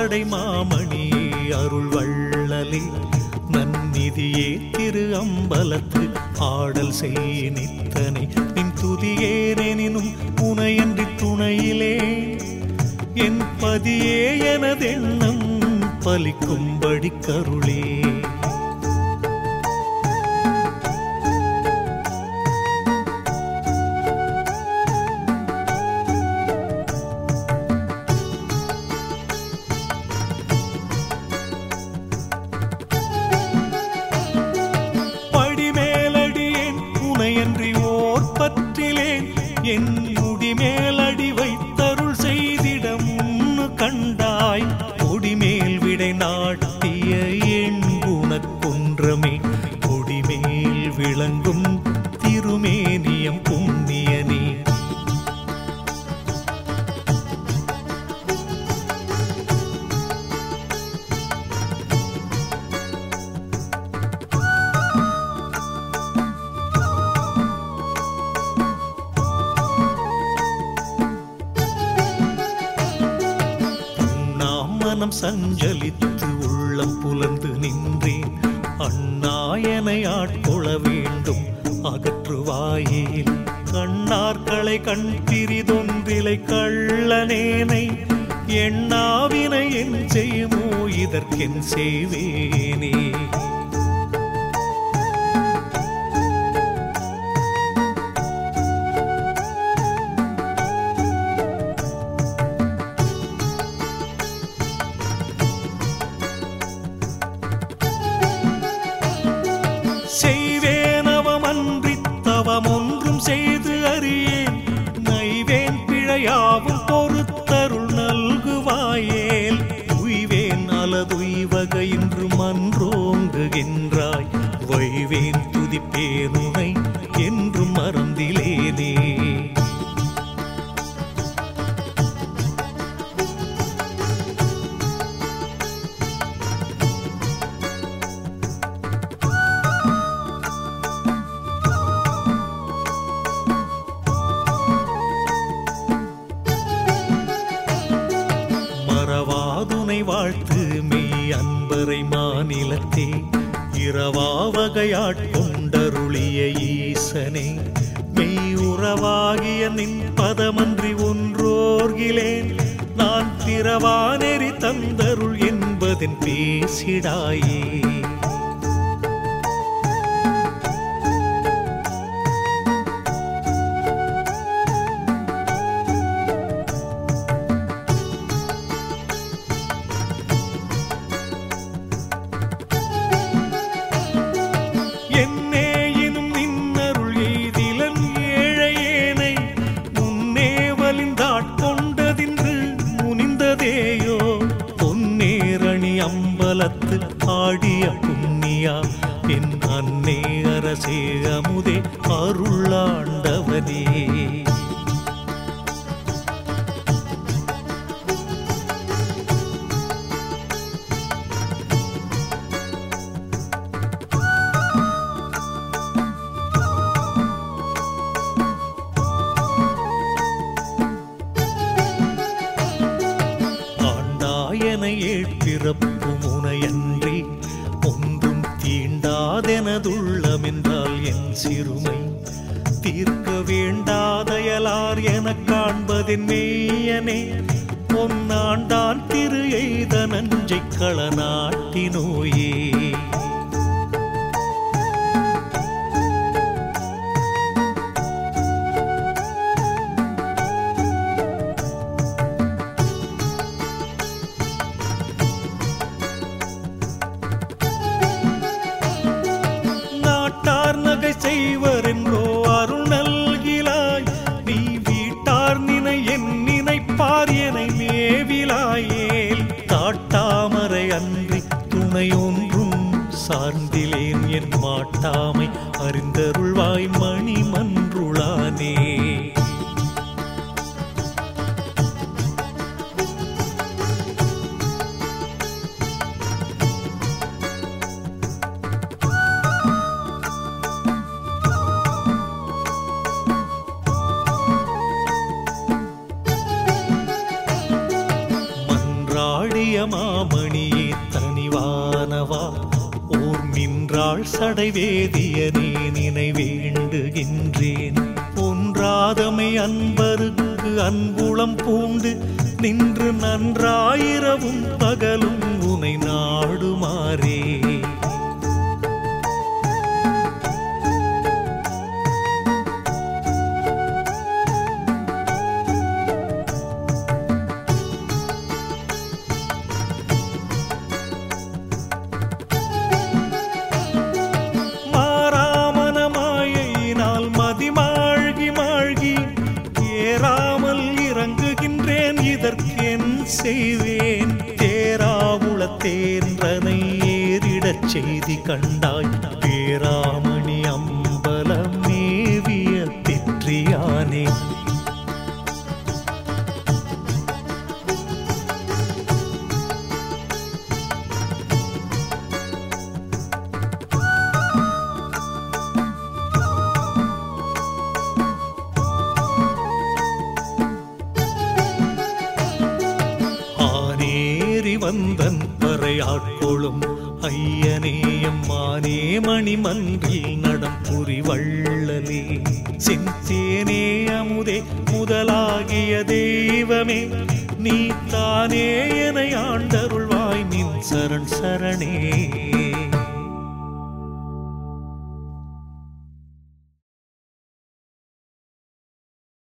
சடை மாமணியே அருள் வள்ளலே நன்னிதியே திரு அம்பலத்து ஆடல் செய் நித்தனை நின் துதியேனெனினும் உனையன்றி துணையிலே என் பதியே எனதெண்ணம் பலிக்கும்படி கருளே படிமேலடியேன் உனையன்றி ஓர் பற்றிலேன் என் முடிமேலடி வைத்தருள் செய்திட முன்னு கண்டாய் கொடிமேல் விடை நாட்டிய என் குணக்குன்றமே கொடிமேல் விளங்கும் திருமேனியம் புண்ணியனே நாம் மனம் சஞ்சலித்து உள்ளம் புலர்ந்து நின்றேன் அண்ணாயனை ஆட்கொள்ள வேண்டும் அகற்றுவாயேல் கண்ணார்களை கண் பிரிதொன்றிலை கள்ளனேனை எண்ணாவினை என் செய்யுமோ இதற்கென் செய்வேனே செய்வேனவமன்றி தவமொன்றும் செய்து அறியேன் நைவேன் பிழையாவும் பொறுத்தருள் நல்குவாயேல் உய்வேன் அலதுய்வகை இன்று மன்றோங்குகின்றாய் வைவேன் துதிப்பேனுனை என்று மறந்திலேனே மறவாதுனை வாழ்த்து மெய் அன்பரை மாநிலத்தே இரவாவகையாட்கொண்டருளிய ஈசனே மெய் உறவாகிய நின் பதமன்றி ஒன்றோர்கிலேன் நான் பிறவானெறி தந்தருள் என்பதன் பேசிடாயே என்னே எனும் நின்னருள் எய்திலன் ஏழையேனை முன்னே வலிந்தாட்கொண்டதின்று முனிந்ததேயோ பொன்னேரணி அம்பலத்து ஆடிய புண்ணியா என் அன்னே அரசே அமுதே அருளாண்டவனே ஆண்டாயன ஏழ்பிறப்பு முனையன்றி ஒன்றும் தீண்டாதெனதுள்ளமென்றால் என் சிறுமை தீர்க்க வேண்டாதயலார் எனக் காண்பதின் மெய்யனே பொன்னாண்டான் திரு எய்த நஞ்சைக் களநாட்டினோயே நாட்டார் நகை செய்வர் என்றோ அருள் நல்கிலாய் நீ வீட்டார் நினை என் நினைப்பார் என மேவிலாயேல் காட்டாமரை அன்றி துணை ஒன்றும் சடைவேதியனே நினைவேண்டுகின்றேன் ஒன்றாதமை அன்பருக்கு அன்புளம் பூண்டு நின்று நன்றாயிரவும் பகலும் உனை நாடுமாறே மாறாமன மாயையினால் மதிமாழ்கி மாழ்கி ஏறாமல் இறங்குகின்றேன் இதற்கென் செய்வேன் தேராவுள தேன்றனை ஏறிடச் செய்தி கண்டாய் பேராமணி அம்பலம் மேவிய பெற்றியானே ஆனேறி வந்தன் பறையாட்கொளும் ஐயனேயம் மானே மணிமன்றில் நடம் புரி வள்ளலே சிந்தேனே அமுதே முதலாகிய தெய்வமே நீ தானே என ஆண்டருள்வாய் நின் சரண் சரணே